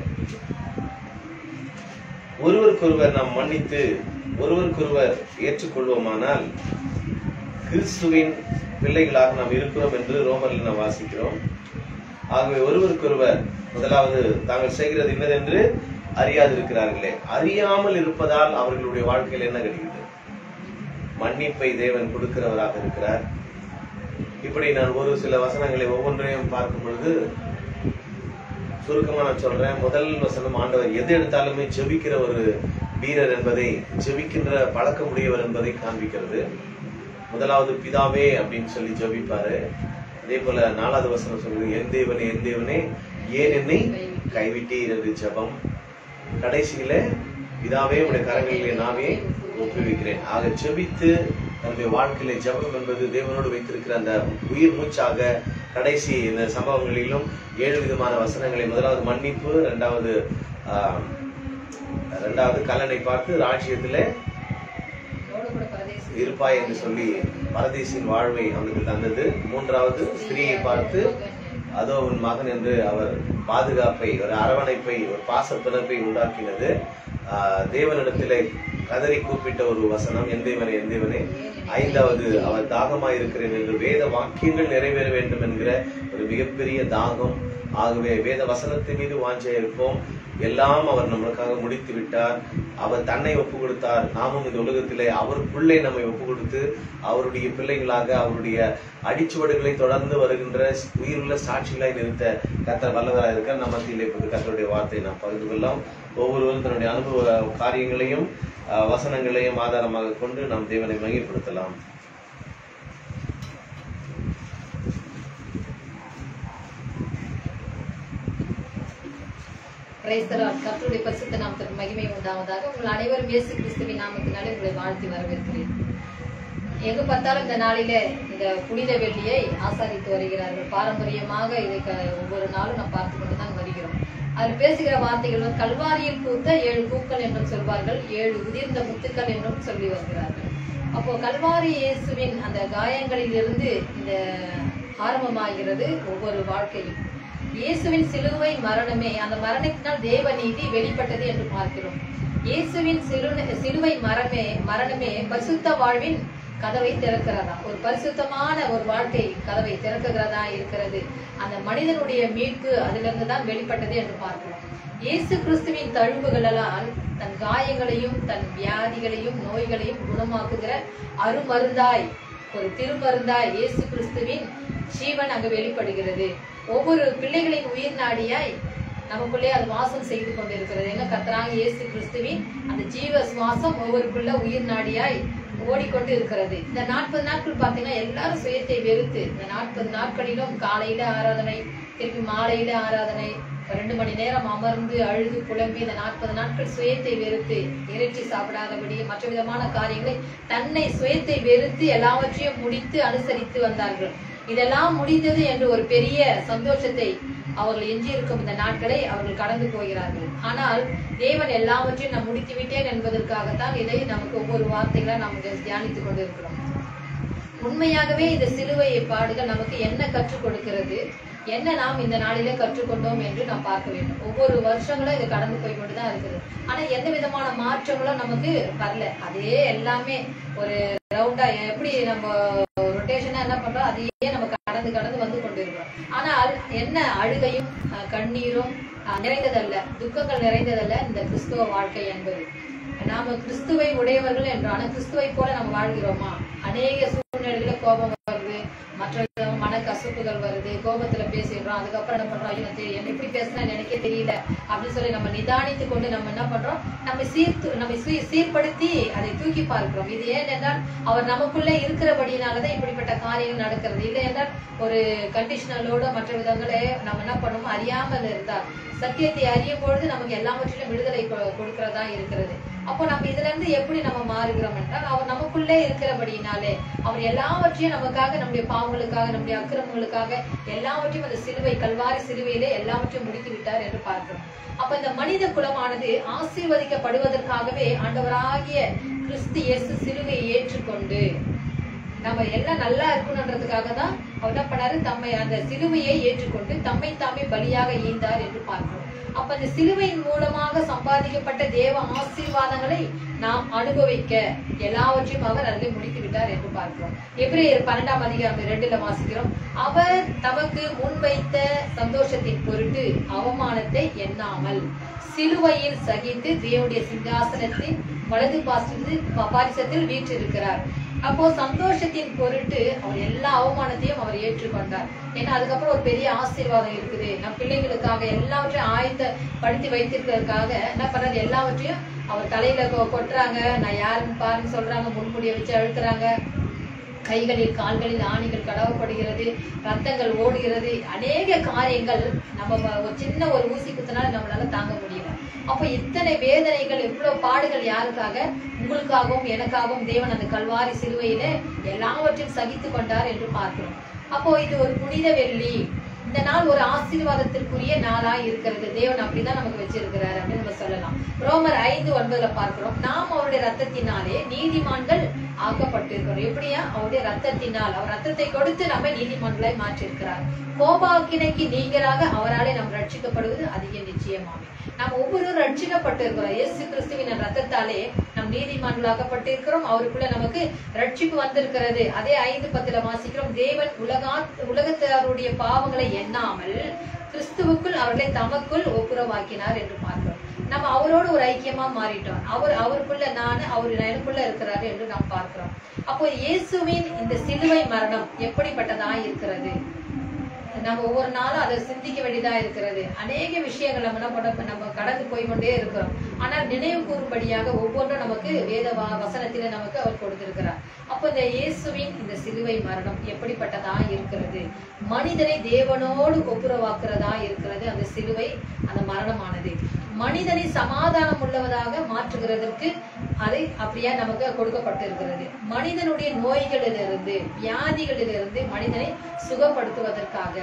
ஒருவருக்கொருவர் நாம் மன்னித்து ஒருவருக்கொருவர் ஏற்றுக்கொள்வோமானால் கிறிஸ்துவின் பிள்ளைகளாக நாம் இருக்கிறோம் என்று ரோமரில் நாம் வாசிக்கிறோம் ஆகவே ஒருவருக்கொருவர் முதலாவது தாங்கள் செய்கிறது இன்னதென்று அறியாதிருக்கிறார்களே அறியாமல் இருப்பதால் அவர்களுடைய வாழ்க்கையில் என்ன கிடைக்குது மன்னிப்பை தேவன் கொடுக்கிறவராக இருக்கிறார் இப்படி நான் ஒரு சில வசனங்களை ஒவ்வொன்றையும் பார்க்கும் பொழுது சுருக்கமா நான் சொல்றேன் முதல் வசனம் ஆண்டவர் எது எடுத்தாலுமே ஜெபிக்கிற ஒரு வீரர் என்பதை ஜெபிக்கின்ற பழக்கமுடையவர் என்பதை காண்பிக்கிறது முதலாவது பிதாவே அப்படின்னு சொல்லி ஜெபிப்பாரு அதே போல நாலாவது வசனம் சொல்லுது என் தேவனே என் தேவனே ஏன் என்னை கைவிட்டீர் என்று ஜெபம் கடைசியில பிதாவே உடைய கரங்களிலே நாவே ஒப்புவிக்கிறேன் ஆக ஜெபித்து தன்னுடைய வாழ்க்கையில ஜெபம் என்பது தேவனோடு வைத்திருக்கிற அந்த உயிர் மூச்சாக கடைசி இந்த சம்பவங்களிலும் ஏழு விதமான வசனங்களை முதலாவது மன்னிப்பு இரண்டாவது ஆஹ், இரண்டாவது கல்லனை பார்த்து ராஜ்யத்திலே என்னோடு கூட பரதேசி இருப்பாய் என்று சொல்லி பரதேசின் வாழ்வை அவனுக்கு தந்தது மூன்றாவது ஸ்திரீயை பார்த்து அதோ உன் மகன் என்று அவர் பாதுகாப்பை ஒரு அரவணைப்பை ஒரு பாச பிணைப்பை உண்டாக்கினது ஆஹ் தேவனிடத்திலே கதறி கூப்பிட்ட ஒரு வசனம் என் தேவனே என் தேவனே ஐந்தாவது அவர் தாகமாய் இருக்கிறேன் என்று வேத வாக்கியங்கள் நிறைவேற வேண்டும் என்கிற ஒரு மிகப்பெரிய தாகம் ஆகவே வேத வசனத்தின் மீது வாஞ்சை இருப்போம் எல்லாம் அவர் நம்மளுக்காக முடித்து விட்டார் அவர் தன்னை ஒப்பு கொடுத்தார் நாமும் இந்த உலகத்திலே அவருக்குள்ளே நம்மை ஒப்பு கொடுத்து அவருடைய பிள்ளைகளாக அவருடைய அடிச்சுவடுகளை தொடர்ந்து வருகின்ற உயிருள்ள சாட்சிகளாய் நிறுத்த கத்தர் வல்லவராக இருக்க நம்ம மத்தியிலே இப்போது கத்தருடைய வார்த்தையை நாம் பகிர்ந்து கொள்ளலாம் ஒவ்வொருவரும் தன்னுடைய அனுபவ காரியங்களையும் அஹ், வசனங்களையும் ஆதாரமாக கொண்டு நாம் தேவனை மையப்படுத்தலாம் Praise the Lord. கர்த்தருடைய பரிசுத்த நாமத்திற்கு மகிமை உண்டாவதாக உங்கள் அனைவரும் இயேசு கிறிஸ்துவின் நாமத்தினாலே உங்களை வாழ்த்தி வரவேற்கிறேன் எங்கு பார்த்தாலும் இந்த நாளிலே இந்த புனித வெள்ளியை ஆசாரித்து வருகிறார்கள் பாரம்பரியமாக இதை க- ஒவ்வொரு நாளும் நாம் பார்த்து கொண்டு தான் வருகிறோம் அதில் பேசுகிற வார்த்தைகள் வந்து கல்வாரியில் பூத்த ஏழு பூக்கள் என்றும் சொல்வார்கள் ஏழு உதிர்ந்த முத்துக்கள் என்றும் சொல்லி வருகிறார்கள் அப்போ கல்வாரி இயேசுவின் அந்த காயங்களில் இருந்து இந்த ஆரம்பமாகிறது ஒவ்வொரு வாழ்க்கையும் இயேசுவின் சிலுவை மரணமே அந்த மரணத்தினால் தேவநீதி வெளிப்பட்டது என்று பார்க்கிறோம் இயேசுவின் சிலு சிலுவை மரமே மரணமே பரிசுத்த வாழ்வின் கதவை திறக்கிறதா ஒரு பரிசுத்தமான ஒரு வாழ்க்கை கதவை திறக்குகிறதா இருக்கிறது அந்த மனிதனுடைய மீட்பு அதிலிருந்து தான் வெளிப்பட்டது என்று பார்க்கிறோம் இயேசு கிறிஸ்துவின் தழும்புகளால் தன் காயங்களையும் தன் வியாதிகளையும் நோய்களையும் குணமாக்குகிற அருமருந்தாய் ஒரு திருமருந்தாய் இயேசு கிறிஸ்துவின் ஜீவன் அங்கு வெளிப்படுகிறது ஒவ்வொரு பிள்ளைகளின் உயிர் நாடியாய் நமக்குள்ளே அது வாசம் செய்து கொண்டிருக்கிறது எங்க கத்தராங்க இயேசு கிறிஸ்துவின் அந்த ஜீவ சுவாசம் ஒவ்வொருக்குள்ள உயிர் நாடியாய் ஓடிக்கொண்டு இருக்கிறது இந்த நாற்பது நாட்கள் பார்த்தீங்கன்னா எல்லாரும் சுயத்தை வெறுத்து இந்த நாற்பது நாட்களிலும் காலையில ஆராதனை திருப்பி மாலையில ஆராதனை ரெண்டு மணி நேரம் அமர்ந்து அழுது புலம்பி இந்த நாற்பது நாட்கள் சுயத்தை வெறுத்து இறைச்சி சாப்பிடாதபடி மற்ற விதமான காரியங்களை தன்னை சுயத்தை வெறுத்து எல்லாவற்றையும் முடித்து அனுசரித்து வந்தார்கள் இதெல்லாம் முடிந்தது என்று ஒரு பெரிய சந்தோஷத்தை அவர்கள் எஞ்சியிருக்கும் இந்த நாட்களை அவர்கள் கடந்து போகிறார்கள் ஆனால் தேவன் எல்லாவற்றையும் நான் முடித்து விட்டேன் என்பதற்காகத்தான் இதை நமக்கு ஒவ்வொரு வார்த்தைகளை நாம் இதை தியானித்துக் கொண்டிருக்கிறோம் உண்மையாகவே இந்த சிலுவை பாடுகள் நமக்கு என்ன கற்றுக் கொடுக்கிறது என்ன நாம் இந்த நாளிலே கற்றுக்கொண்டோம் என்று நாம் பார்க்க வேண்டும் ஒவ்வொரு வருஷங்களும் இது கடந்து போய் கொண்டுதான் இருக்குது ஆனா எந்த விதமான மாற்றங்களும் நமக்கு வரல அதே எல்லாமே ஒரு ரவுண்டா எப்படி நம்ம ரொட்டேஷனா என்ன பண்றோம் அதையே நம்ம கடந்து கடந்து வந்து கொண்டிருக்கிறோம் ஆனால் என்ன அழுகையும் அஹ், கண்ணீரும் அஹ், நிறைந்ததல்ல துக்கங்கள் நிறைந்ததல்ல இந்த கிறிஸ்துவ வாழ்க்கை என்பது நாம கிறிஸ்துவை உடையவர்கள் என்றாலும் கிறிஸ்துவை போல நம்ம வாழ்கிறோமா அநேக சூழ்நிலையில கோபம் வருது மற்ற விதமான மன கசப்புகள் வருது கோபத்துல பேசிடுறோம் அதுக்கப்புறம் என்ன பண்றோம் ஐயோ தெரி- என்ன எப்படி பேசினா எனக்கே தெரியல அப்படின்னு சொல்லி நம்ம நிதானித்து கொண்டு நம்ம என்ன பண்றோம் நம்ம சீர்த்து நம்ம சீ- சீர்படுத்தி அதை தூக்கி பார்க்கிறோம் இது ஏன் என்றால் அவர் நமக்குள்ள இருக்கிறபடினாலதான் இப்படிப்பட்ட காரியங்கள் நடக்கிறது இல்லை என்றால் ஒரு கண்டிஷனலோட மற்ற விதங்களை நம்ம என்ன பண்ணுவோம் அறியாமல் இருந்தால் சத்தியத்தை அறியும் பொழுது நமக்கு எல்லாவற்றிலும் விடுதலை கொ- கொடுக்கிறதா இருக்கிறது அப்போ நம்ம இதுல இருந்து எப்படி நம்ம மாறுகிறோம் என்றால் அவர் நமக்குள்ளே இருக்கிறபடினாலே அவர் எல்லாவற்றையும் நமக்காக நம்முடைய பாவங்களுக்காக நம்முடைய அக்கிரமங்களுக்காக எல்லாவற்றையும் அந்த சிலுவை கல்வாரி சிலுவையிலே எல்லாவற்றையும் முடித்து விட்டார் என்று பார்க்கிறோம் அப்ப இந்த மனித குலமானது ஆசீர்வதிக்கப்படுவதற்காகவே ஆண்டவராகிய கிறிஸ்து இயேசு சிலுவையை ஏற்றுக்கொண்டு நம்ம எல்லாம் நல்லா இருக்கணுன்றதுக்காக தான் அவர் என்ன பண்ணாரு தம்மை அந்த சிலுவையை ஏற்றுக்கொண்டு தம்மை தாமே பலியாக ஈந்தார் என்று பார்க்கிறோம் அப்ப அந்த சிலுவையின் மூலமாக சம்பாதிக்கப்பட்ட தேவ ஆசீர்வாதங்களை நாம் அனுபவிக்க எல்லாவற்றையும் அவர் அதில் முடித்து விட்டார் என்று பார்க்கிறோம் எபிரேயர் பன்னெண்டாம் அதிகாரம் ரெண்டுல வாசிக்கிறோம் அவர் தமக்கு முன்வைத்த சந்தோஷத்தின் பொருட்டு அவமானத்தை எண்ணாமல் சிலுவையில் சகித்து தேவனுடைய சிங்காசனத்தின் வலது பாசத்தில் பாரிசத்தில் வீற்றிருக்கிறார் அப்போ சந்தோஷத்தின் பொருட்டு அவர் எல்லா அவமானத்தையும் அவர் ஏற்றுக்கொண்டார் ஏன்னா அதுக்கப்புறம் ஒரு பெரிய ஆசீர்வாதம் இருக்குது நம் பிள்ளைகளுக்காக எல்லாவற்றையும் ஆயத்தப்படுத்தி வைத்திருக்கிறதுக்காக என்ன பண்றாரு எல்லாவற்றையும் அவர் தலையில கொ- கொட்டுறாங்க நான் யாருன்னு பாருன்னு சொல்றாங்க முன்முடியை வச்சு அழுத்துறாங்க கைகளில் கால்களில் ஆணிகள் கடவப்படுகிறது ரத்தங்கள் ஓடுகிறது அநேக காரியங்கள் நம்ம ம- ஒரு சின்ன ஒரு ஊசி குத்தினால நம்மளால தாங்க முடியல அப்ப இத்தனை வேதனைகள் இவ்வளவு பாடுகள் யாருக்காக உங்களுக்காகவும் எனக்காகவும் தேவன் அந்த கல்வாரி சிலுவையில எல்லாவற்றையும் சகித்து கொண்டார் என்று பார்க்கிறோம் அப்போ இது ஒரு புனித வெள்ளி இந்த நாள் ஒரு ஆசீர்வாதத்திற்குரிய நாளா இருக்கிறது தேவன் அப்படிதான் நமக்கு வச்சிருக்கிறாரு அப்படின்னு நம்ம சொல்லலாம் ரோமர் ஐந்து ஒன்பதுல பார்க்கிறோம் நாம் அவருடைய ரத்தத்தினாலே நீதிமான்கள் ஆக்கப்பட்டிருக்கிறோம் எப்படியா அவருடைய ரத்தத்தினால் அவர் ரத்தத்தை கொடுத்து நம்மை நீதிமான்களாய் மாற்றிருக்கிறார் கோபாக்கினைக்கு நீங்களாக அவராலே நாம் ரட்சிக்கப்படுவது அதிக நிச்சயமாகும் நாம் ஒவ்வொருவரும் ரட்சிக்கப்பட்டிருக்கிறோம் இயேசு கிறிஸ்துவின் ரத்தத்தாலே நாம் நீதிமான்களாக்கப்பட்டிருக்கிறோம் அவருக்குள்ள நமக்கு ரட்சிப்பு வந்திருக்கிறது அதே ஐந்து பத்துல வாசிக்கிறோம் தேவன் உலகா உலகத்தாருடைய பாவங்களை எண்ணாமல் கிறிஸ்துவுக்குள் அவர்களை தமக்குள் ஒப்புரவாக்கினார் என்று பார்க்கிறோம் நம்ம அவரோடு ஒரு ஐக்கியமா மாறிட்டோம் அவர் அவருக்குள்ள நான் அவர் எனக்குள்ள இருக்கிறாரு என்று நாம் பார்க்கிறோம் அப்போ இயேசுவின் இந்த சிலுவை மரணம் எப்படிப்பட்டதா இருக்கிறது நம்ம ஒவ்வொரு நாளும் அதை சிந்திக்க வேண்டியதா இருக்கிறது அநேக விஷயங்கள் நம்ம என்ன பண்ண நம்ம கடந்து போய் கொண்டே இருக்கிறோம் ஆனால் நினைவு கூறும்படியாக ஒவ்வொன்றும் நமக்கு வேத வா- வசனத்திலே நமக்கு அவர் கொடுத்திருக்கிறார் அப்போ இந்த இயேசுவின் இந்த சிலுவை மரணம் எப்படிப்பட்டதா இருக்கிறது மனிதனை தேவனோடு ஒப்புரவாக்குறதா இருக்கிறது அந்த சிலுவை அந்த மரணமானது மனிதனை சமாதானம் உள்ளவதாக மாற்றுகிறதற்கு அதை அப்படியே நமக்கு கொடுக்கப்பட்டிருக்கிறது மனிதனுடைய நோய்களிலிருந்து வியாதிகளிலிருந்து மனிதனை சுகப்படுத்துவதற்காக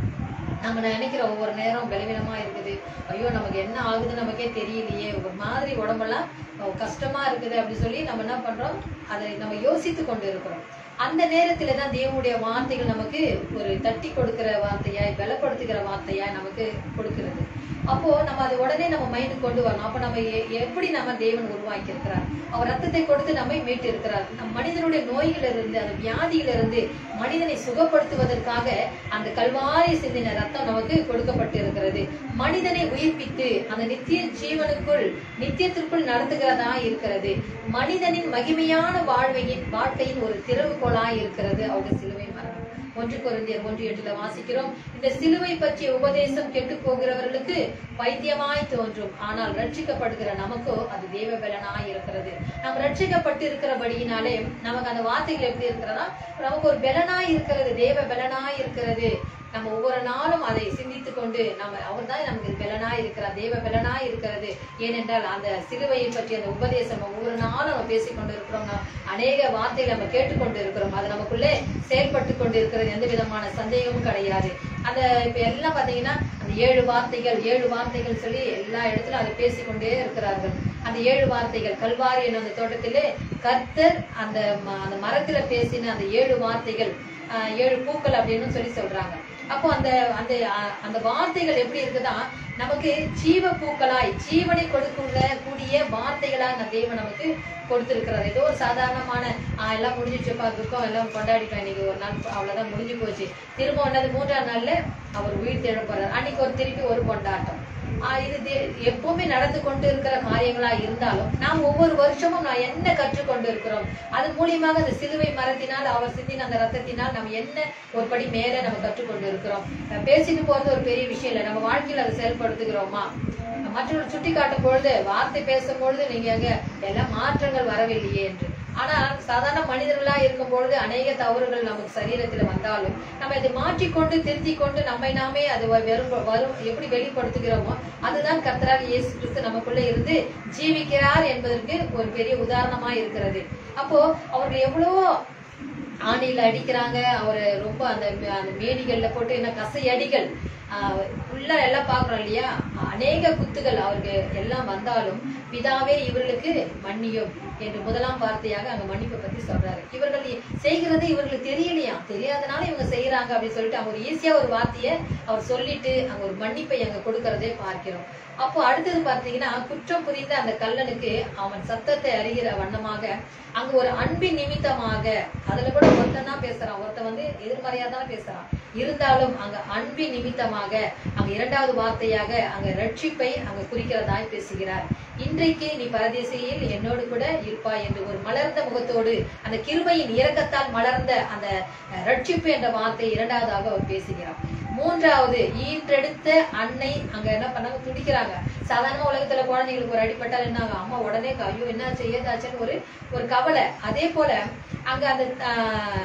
நம்ம நினைக்கிறோம் ஒவ்வொரு நேரம் பலவீனமா இருக்குது ஐயோ நமக்கு என்ன ஆகுது நமக்கே தெரியலையே ஒரு மாதிரி உடம்பெல்லாம் அஹ் கஷ்டமா இருக்குது அப்படி சொல்லி நம்ம என்ன பண்றோம் அதை நம்ம யோசித்து கொண்டு இருக்கிறோம் அந்த நேரத்துல தான் தேவனுடைய வார்த்தைகள் நமக்கு ஒரு தட்டி கொடுக்கிற வார்த்தையாய் பலப்படுத்துகிற வார்த்தையாய் நமக்கு கொடுக்கிறது அப்போ நம்ம அதை உடனே நம்ம மைண்டுக்கு கொண்டு வரணும் அப்ப நம்ம எ- எப்படி நம்ம தேவன் உருவாக்கி இருக்கிறார் அவர் ரத்தத்தை கொடுத்து நம்மை மீட்டு இருக்கிறார் நம் மனிதனுடைய நோய்களிலிருந்து அந்த வியாதியிலிருந்து மனிதனை சுகப்படுத்துவதற்காக அந்த கல்வாரி சிந்தின ரத்தம் நமக்கு கொடுக்கப்பட்டு இருக்கிறது மனிதனை உயிர்ப்பித்து அந்த நித்திய ஜீவனுக்குள் நித்தியத்திற்குள் நடத்துகிறதா இருக்கிறது மனிதனின் மகிமையான வாழ்வையின் வாழ்க்கையின் ஒரு திறவுகோலா இருக்கிறது அவருடைய சிலுவை மரணம் ஒன்று கொரிந்தியர் ஒன்று எட்டுல வாசிக்கிறோம் இந்த சிலுவை பற்றிய உபதேசம் கெட்டு போகிறவர்களுக்கு பைத்தியமாய் தோன்றும் ஆனால் ரட்சிக்கப்படுகிற நமக்கோ அது தேவ பலனாய் இருக்கிறது நாம் ரட்சிக்கப்பட்டு இருக்கிறபடியினாலே நமக்கு அந்த வார்த்தைகள் எப்படி இருக்கிறதா நமக்கு ஒரு பலனாய் இருக்கிறது தேவ பலனாய் இருக்கிறது நம்ம ஒவ்வொரு நாளும் அதை சிந்தித்துக் கொண்டு நம்ம அவர்தான் நமக்கு பலனாய் இருக்கிறார் தேவ பலனாய் இருக்கிறது ஏனென்றால் அந்த சிலுவையை பற்றி அந்த உபதேசம் நம்ம ஒவ்வொரு நாளும் நம்ம பேசிக் கொண்டு இருக்கிறோம் நாம் அநேக வார்த்தைகளை நம்ம கேட்டுக்கொண்டு இருக்கிறோம் அது நமக்குள்ளே செயல்பட்டு கொண்டு இருக்கிறது எந்த விதமான சந்தேகமும் கிடையாது அந்த இப்ப எல்லாம் பாத்தீங்கன்னா அந்த ஏழு வார்த்தைகள் ஏழு வார்த்தைகள் சொல்லி எல்லா இடத்துலயும் அதை பேசிக்கொண்டே இருக்கிறார்கள் அந்த ஏழு வார்த்தைகள் கல்வாரி என்ற அந்த தோட்டத்திலே கர்த்தர் அந்த ம- அந்த மரத்துல பேசின அந்த ஏழு வார்த்தைகள் ஆஹ், ஏழு பூக்கள் அப்படின்னு சொல்லி சொல்றாங்க அப்போ அந்த அந்த அஹ், அந்த வார்த்தைகள் எப்படி இருக்குதா நமக்கு ஜீவ பூக்களாய் ஜீவனை கொடுக்குள்ள கூடிய வார்த்தைகளாய் அந்த தேவன் நமக்கு கொடுத்திருக்கிறார் ஏதோ ஒரு சாதாரணமான ஆஹ் எல்லாம் முடிஞ்சிச்சுப்பா துக்கம் எல்லாம் கொண்டாடிட்டோம் இன்னைக்கு ஒரு நாள் அவ்வளவுதான் முடிஞ்சு போச்சு திரும்ப ஒன்னது மூன்றாம் நாள்ல அவர் உயிர் தேடப்படுறார் அன்னைக்கு ஒரு திருப்பி ஒரு கொண்டாட்டம் ஆஹ் இது தே- எப்பவுமே நடந்து கொண்டு இருக்கிற காரியங்களா இருந்தாலும் நாம் ஒவ்வொரு வருஷமும் நான் என்ன கற்றுக்கொண்டு இருக்கிறோம் அது மூலியமாக அந்த சிலுவை மரத்தினால் அவர் சிந்தின அந்த ரத்தத்தினால் நம்ம என்ன ஒரு படி மேல நம்ம கற்றுக்கொண்டு இருக்கிறோம் அஹ் பேசிட்டு போறது ஒரு பெரிய விஷயம் இல்லை நம்ம வாழ்க்கையில அதை செயல்படுத்துகிறோமா மற்றவர்கள் சுட்டி காட்டும் பொழுது வார்த்தை பேசும் பொழுது நீங்க அங்க எல்லாம் மாற்றங்கள் வரவில்லையே என்று ஆனா சாதாரண மனிதர்களா இருக்கும் பொழுது அநேக தவறுகள் நமக்கு சரீரத்துல வந்தாலும் நம்ம இதை மாற்றிக்கொண்டு திருத்திக் கொண்டு நம்மை நாமே அது வ- வெறும் வரும் எப்படி வெளிப்படுத்துகிறோமோ அதுதான் கர்த்தராக இயேசு கிறிஸ்து நமக்குள்ள இருந்து ஜீவிக்கிறார் என்பதற்கு ஒரு பெரிய உதாரணமா இருக்கிறது அப்போ அவர்கள் எவ்வளவோ ஆணியில அடிக்கிறாங்க அவரை ரொம்ப அந்த அந்த மேடிகள்ல போட்டு என்ன கசையடிகள் ஃபுல்லா எல்லாம் பாக்குறோம் இல்லையா அநேக குத்துகள் அவருக்கு எல்லாம் வந்தாலும் பிதாவே இவர்களுக்கு மன்னியும் என்று முதலாம் வார்த்தையாக அங்க மன்னிப்பை பத்தி சொல்றாரு இவர்கள் செய்கிறது இவர்களுக்கு தெரியலையா தெரியாதனால இவங்க செய்யறாங்க அப்படின்னு சொல்லிட்டு அவங்க ஒரு ஈஸியா ஒரு வார்த்தையை அவர் சொல்லிட்டு அங்க ஒரு மன்னிப்பை அங்க கொடுக்கறதே பார்க்கிறோம் அப்போ அடுத்தது பார்த்தீங்கன்னா குற்றம் புரிந்த அந்த கல்லனுக்கு அவன் சத்தத்தை அறிகிற வண்ணமாக அங்க ஒரு அன்பின் நிமித்தமாக அதுல கூட ஒருத்தன் தான் பேசுறான் ஒருத்தன் வந்து எதிர்மறையா தான் பேசுறான் இருந்தாலும் அங்க அன்பின் நிமித்தமாக அங்க இரண்டாவது வார்த்தையாக அங்க ரட்சிப்பை அங்க குறிக்கிறதாய் பேசுகிறார் இன்றைக்கு நீ பரதேசியில் என்னோடு கூட இருப்பாய் என்று ஒரு மலர்ந்த முகத்தோடு அந்த கிருபையின் இரக்கத்தால் மலர்ந்த அந்த அஹ், ரட்சிப்பு என்ற வார்த்தை இரண்டாவதாக அவர் பேசுகிறார் மூன்றாவது ஈன்றெடுத்த அன்னை அங்க என்ன பண்ணாங்க துடிக்கிறாங்க சாதாரண உலகத்துல குழந்தைங்களுக்கு ஒரு அடிபட்டால் என்ன ஆகும்? அம்மா உடனே ஐயோ என்ன செய்யதாச்சுன்னு ஒரு ஒரு கவலை அதே போல அங்க அந்த ஆஹ்,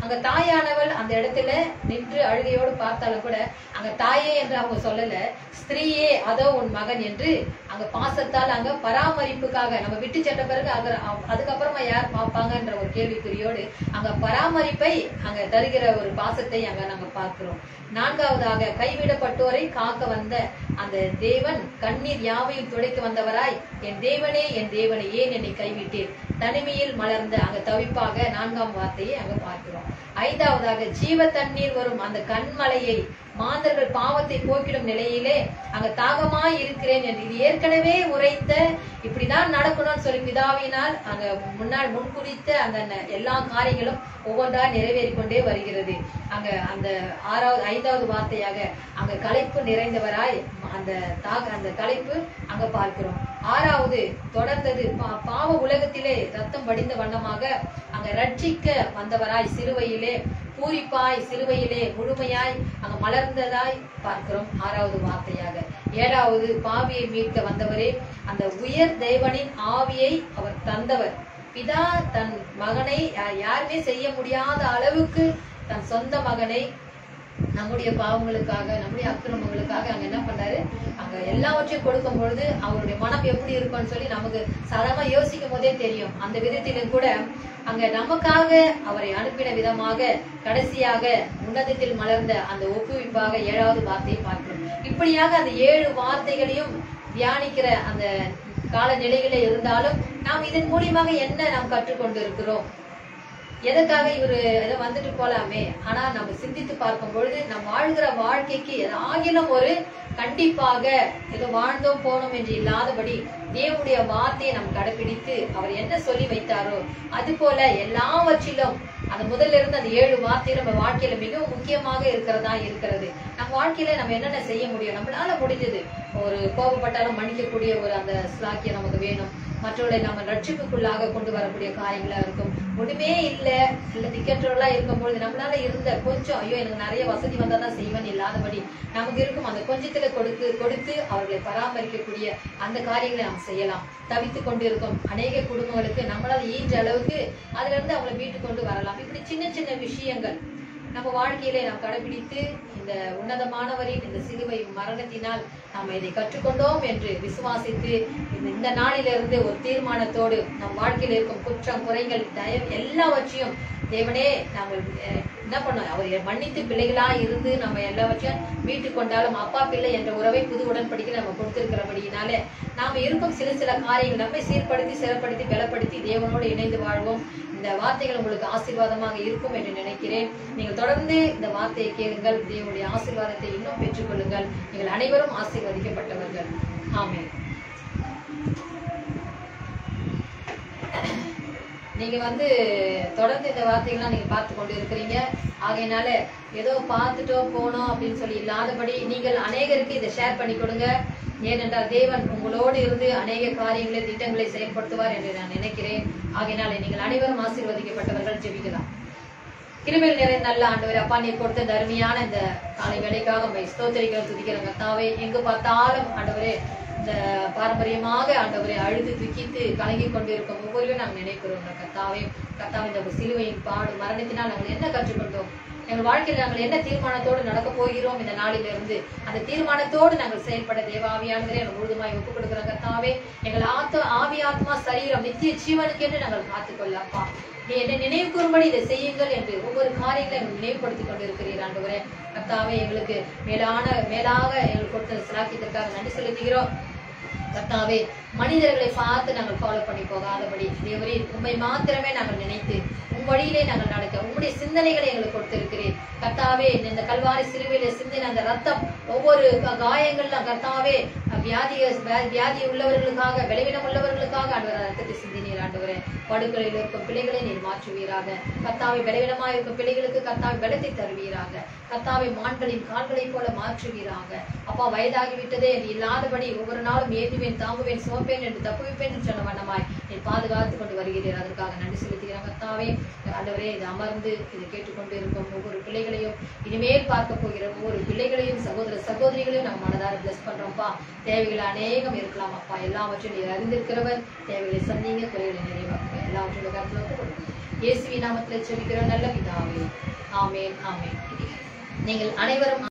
அங்க தாயானவள் அந்த இடத்துல நின்று அழுகையோடு பார்த்தாலும் கூட அங்க தாயே என்று அவங்க சொல்லல ஸ்திரீயே அதோ உன் மகன் என்று அங்க பாசத்தால் அங்க பராமரிப்புக்காக நம்ம விட்டு சென்ற பிறகு அங்க அவ- அதுக்கப்புறமா யார் பார்ப்பாங்கன்ற ஒரு கேள்விக்குறியோடு அங்க பராமரிப்பை அங்க தருகிற ஒரு பாசத்தை அங்க நாங்க பார்க்கிறோம் நான்காவதாக கைவிடப்பட்டோரை காக்க வந்த அந்த தேவன் கண்ணீர் யாவையும் துடைக்க வந்தவராய் என் தேவனே என் தேவனே ஏன் என்னை கைவிட்டீர் தனிமையில் மலர்ந்த அங்க தவிப்பாக நான்காம் வார்த்தையை அங்க பார்க்கிறோம் ஐந்தாவதாக ஜீவ தண்ணீர் வரும் அந்த கண்மலையை மாந்தர்கள் பாவத்தை போக்கிடும் நிலையிலே அங்க தாகமாய் இருக்கிறேன் என்று இது ஏற்கனவே உரைத்த இப்படிதான் நடக்கணும்னு சொல்லி பிதாவினால் அங்க முன்னாள் முன்குறித்த அந்த ந- எல்லா காரியங்களும் ஒவ்வொன்றா நிறைவேறிக் கொண்டே வருகிறது அங்க அந்த ஆறாவது ஐந்தாவது வார்த்தையாக அங்க களைப்பு நிறைந்தவராய் அந்த தாக அந்த களைப்பு அங்க பார்க்கிறோம் ஆறாவது தொடர்ந்தது பா- பாவ உலகத்திலே ரத்தம் வடிந்த வண்ணமாக அங்க ரட்சிக்க வந்தவராய் சிலுவையிலே பூரிப்பாய் சிலுவையிலே முழுமையாய் அங்க மலர்ந்ததாய் பார்க்கிறோம் ஆறாவது வார்த்தையாக ஏழாவது பாவியை மீட்க வந்தவரே அந்த உயர் தேவனின் ஆவியை அவர் தந்தவர் பிதா தன் மகனை யா- யாருமே செய்ய முடியாத அளவுக்கு தன் சொந்த மகனை நம்முடைய பாவங்களுக்காக நம்முடைய அக்கிரமங்களுக்காக அங்க என்ன பண்ணாரு அங்க எல்லாவற்றையும் கொடுக்கும் பொழுது அவருடைய மனம் எப்படி இருக்கும்னு சொல்லி நமக்கு சாதாரணமா யோசிக்கும் போதே தெரியும் அந்த விதத்திலும் கூட அங்க நமக்காக அவரை அனுப்பின விதமாக கடைசியாக உன்னதத்தில் மலர்ந்த அந்த ஒப்புவிப்பாக ஏழாவது வார்த்தையை பார்க்கிறோம் இப்படியாக அந்த ஏழு வார்த்தைகளையும் தியானிக்கிற அந்த காலநிலைகளே இருந்தாலும் நாம் இதன் மூலியமாக என்ன நாம் கற்றுக்கொண்டு இருக்கிறோம் எதற்காக இவரு ஏதோ வந்துட்டு போலாமே ஆனா நம்ம சிந்தித்து பார்க்கும் பொழுது நம்ம வாழ்கிற வாழ்க்கைக்கு ஏதாகிலும் ஒரு கண்டிப்பாக ஏதோ வாழ்ந்தோம் போனோம் என்று இல்லாதபடி தேவனுடைய வார்த்தையை நாம் கடைபிடித்து அவர் என்ன சொல்லி வைத்தாரோ அது போல எல்லாவற்றிலும் அந்த முதல்ல இருந்து அந்த ஏழு வார்த்தை நம்ம வாழ்க்கையில மிகவும் முக்கியமாக இருக்கிறதா இருக்கிறது நம்ம வாழ்க்கையில நம்ம என்னென்ன செய்ய முடியும் நம்மளால முடிஞ்சது ஒரு கோபப்பட்டாலும் மன்னிக்கக்கூடிய ஒரு அந்த ஸ்லாக்கியம் நமக்கு வேணும் மற்றவர்களை நம்ம ரட்சிப்புக்குள்ளாக கொண்டு வரக்கூடிய காரியங்களா இருக்கும் ஒண்ணுமே இல்ல இல்ல திக்கற்றவர்களா இருக்கும்பொழுது நம்மளால இருந்த கொஞ்சம் ஐயோ எனக்கு நிறைய வசதி வந்தா தான் செய்வேன் இல்லாதபடி நமக்கு இருக்கும் அந்த கொஞ்சத்துல கொடுத்து கொடுத்து அவர்களை பராமரிக்கக்கூடிய அந்த காரியங்களை நாம் செய்யலாம் தவித்து கொண்டு இருக்கும் அநேக குடும்பங்களுக்கு நம்மளால ஈன்ற அளவுக்கு அதுல இருந்து அவங்களை மீட்டு கொண்டு வரலாம் இப்படி சின்ன சின்ன விஷயங்கள் நம்ம வாழ்க்கையிலே நாம் கடைபிடித்து இந்த உன்னதமானவரின் இந்த சிலுவை மரணத்தினால் நாம் இதை கற்றுக்கொண்டோம் என்று விசுவாசித்து இந்த- இந்த நாளிலிருந்து ஒரு தீர்மானத்தோடு நம் வாழ்க்கையில் இருக்கும் குற்றம் குறைகள் தயவு எல்லாவற்றையும் தேவனே நாங்கள் அஹ், என்ன பண்ணோம் அவர் மன்னித்து பிள்ளைகளா இருந்து நம்ம எல்லாவற்றையும் மீட்டு கொண்டாலும் அப்பா பிள்ளை என்ற உறவை புது உடன்படிக்கை நம்ம கொடுத்திருக்கிறபடியினாலே நாம இருக்கும் சில சில காரியங்கள் நம்மை சீர்படுத்தி சிறப்படுத்தி பலப்படுத்தி தேவனோடு இணைந்து வாழ்வோம் இந்த வார்த்தைகள் உங்களுக்கு ஆசீர்வாதமாக இருக்கும் என்று நினைக்கிறேன் நீங்கள் தொடர்ந்து இந்த வார்த்தையை கேளுங்கள் தேவனுடைய ஆசீர்வாதத்தை இன்னும் பெற்றுக்கொள்ளுங்கள் நீங்கள் அனைவரும் ஆசீர்வதிக்கப்பட்டவர்கள் ஆமென் நீங்க வந்து தொடர்ந்து இந்த வார்த்தைகள்லாம் நீங்க பார்த்து கொண்டு இருக்கிறீங்க ஆகையினால ஏதோ பார்த்துட்டோ போனோம் அப்படின்னு சொல்லி இல்லாதபடி நீங்கள் அநேகருக்கு இதை ஷேர் பண்ணி கொடுங்க ஏனென்றால் தேவன் உங்களோடு இருந்து அநேக காரியங்களை திட்டங்களை செயல்படுத்துவார் என்று நான் நினைக்கிறேன் ஆகையினால நீங்கள் அனைவரும் ஆசீர்வதிக்கப்பட்டவர்கள் ஜெபிக்கலாம் கிருபையில் நிறைந்த நல்ல ஆண்டவர் அப்பா நீ கொடுத்த இந்த அருமையான இந்த காலை வேலைக்காக உண்மை ஸ்தோத்திரிக்கிறோம் துதிக்கிறோம் கத்தாவே எங்கு பார்த்தாலும் ஆண்டவரே இந்த பாரம்பரியமாக ஆண்டவரை அழுது துக்கித்து கலங்கி கொண்டிருக்கும் ஒவ்வொருவரும் நாங்கள் நினைக்கிறோம் இந்த கத்தாவே கத்தாவே இந்த சிலுவையின் பாடு மரணத்தினால் நாங்கள் என்ன கற்றுக்கொண்டோம் எங்கள் வாழ்க்கையில் நாங்கள் என்ன தீர்மானத்தோடு நடக்க போகிறோம் இந்த நாளிலிருந்து அந்த தீர்மானத்தோடு நாங்கள் செயல்பட தேவாவியானவரே எங்கள் முழுதுமாய் ஒப்புக் கொடுக்கிறோம் கத்தாவே எங்கள் ஆத்ம ஆவி ஆத்மா சரீரம் நித்திய ஜீவனுக்கு என்று நாங்கள் காத்துக்கொள்ள அப்பா நீ என்னை நினைவு கூறும்படி இதை செய்யுங்கள் என்று ஒவ்வொரு காரியங்களை எங்களுக்கு நினைவுபடுத்திக் கொண்டிருக்கிறீர் ஆண்டவரே கர்த்தாவே எங்களுக்கு மேலான மேலாக எங்களுக்கு கொடுத்த சிலாக்கியத்திற்காக நன்றி செலுத்துகிறோம் கர்த்தாவே மனிதர்களை பார்த்து நாங்கள் ஃபாலோ பண்ணி போகாதபடி தேவரே உண்மை மாத்திரமே நாங்கள் நினைத்து உம் வழியிலே நாங்கள் நடக்க உம்முடைய சிந்தனைகளை எங்களுக்கு கொடுத்திருக்கிறேன் கர்த்தாவே இந்த கல்வாரி சிலுவையில சிந்தின அந்த ரத்தம் ஒவ்வொரு க- காயங்கள்ல கர்த்தாவே வியாதி வியாதி உள்ளவர்களுக்காக விளைவினம் உள்ளவர்களுக்காக ஆண்டவர் ரத்தத்தை சிந்தினீர் ஆண்டவரே படுக்கையில் இருக்கும் பிள்ளைகளை நீர் மாற்றுவீராக கர்த்தாவை பலவீனமாக இருக்கும் பிள்ளைகளுக்கு கர்த்தாவை பலத்தை தருவீராக கர்த்தாவை மான்களின் கால்களைப் போல மாற்றுவீராக அப்பா வயதாகி விட்டதே நீ இல்லாதபடி ஒவ்வொரு நாளும் ஏந்துவேன் தாங்குவேன் சுமப்பேன் என்று தப்புவிப்பேன் என்று சொன்ன வண்ணமாய் நீ பாதுகாத்து கொண்டு வருகிறீர் அதற்காக நன்றி செலுத்துகிறேன் கர்த்தாவே ஆண்டவரே இது அமர்ந்து இதை கேட்டுக்கொண்டு இருக்கும் ஒவ்வொரு பிள்ளைகளையும் இனிமேல் பார்க்க போகிற ஒவ்வொரு பிள்ளைகளையும் சகோதர சகோதரிகளையும் நம்ம மனதார பிளஸ் பண்றோம்ப்பா தேவைகள் அநேகம் இருக்கலாம் அப்பா எல்லாவற்றையும் நீர் அறிந்திருக்கிறவர் தேவைகளை சந்திங்க குறைகளை நிறைவாக்குங்க எல்லாவற்றையும் கருத்துல ஒப்புக் கொடுங்க. இயேசுவின் நாமத்தில் செபிக்கிறோம் நல்ல பிதாவே ஆமென் ஆமென் நீங்கள் அனைவரும்